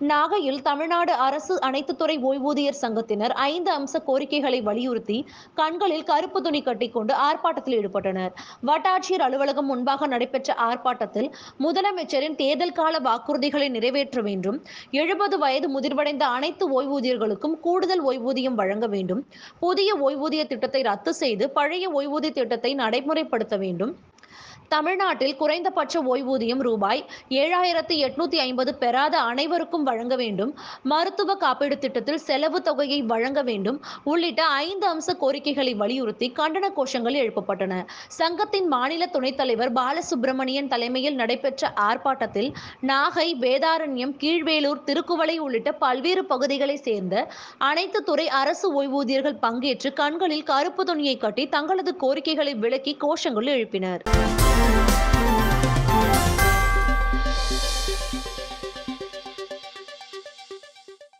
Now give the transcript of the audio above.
நாகையில் தமிழ்நாடு அரசு அனைத்து துறை ஓய்வூதியர் சங்கத்தினர் ஐந்து அம்ச கோரிக்கைகளை வலியுறுத்தி கண்களில் கருப்பு துணி கட்டிக்கொண்டு ஆர்ப்பாட்டத்தில் ஈடுபட்டனர் வட்டாட்சியர் அலுவலகம் முன்பாக நடைபெற்ற ஆர்ப்பாட்டத்தில் முதலமைச்சரின் தேர்தல் கால வாக்குறுதிகளை நிறைவேற்ற வேண்டும் எழுபது வயது முதிர்வடைந்த அனைத்து ஓய்வூதியர்களுக்கும் கூடுதல் ஓய்வூதியம் வழங்க வேண்டும் புதிய ஓய்வூதிய திட்டத்தை ரத்து செய்து பழைய ஓய்வூதிய திட்டத்தை நடைமுறைப்படுத்த வேண்டும் தமிழ்நாட்டில் குறைந்தபட்ச ஓய்வூதியம் ரூபாய் ஏழாயிரத்து எட்நூத்தி ஐம்பது பெறாத அனைவருக்கும் வழங்க வேண்டும் மருத்துவ காப்பீடு திட்டத்தில் செலவு தொகையை வழங்க வேண்டும் உள்ளிட்ட ஐந்து அம்ச கோரிக்கைகளை வலியுறுத்தி கண்டன கோஷங்கள் எழுப்பப்பட்டன சங்கத்தின் மாநில துணைத் தலைவர் பாலசுப்பிரமணியன் தலைமையில் நடைபெற்ற ஆர்ப்பாட்டத்தில் நாகை வேதாரண்யம் கீழ்வேலூர் திருக்குவளை உள்ளிட்ட பல்வேறு பகுதிகளைச் சேர்ந்த அனைத்து துறை அரசு ஓய்வூதியர்கள் பங்கேற்று கண்களில் கருப்பு துணியை கட்டி தங்களது கோரிக்கைகளை விளக்கி கோஷங்கள் எழுப்பினர்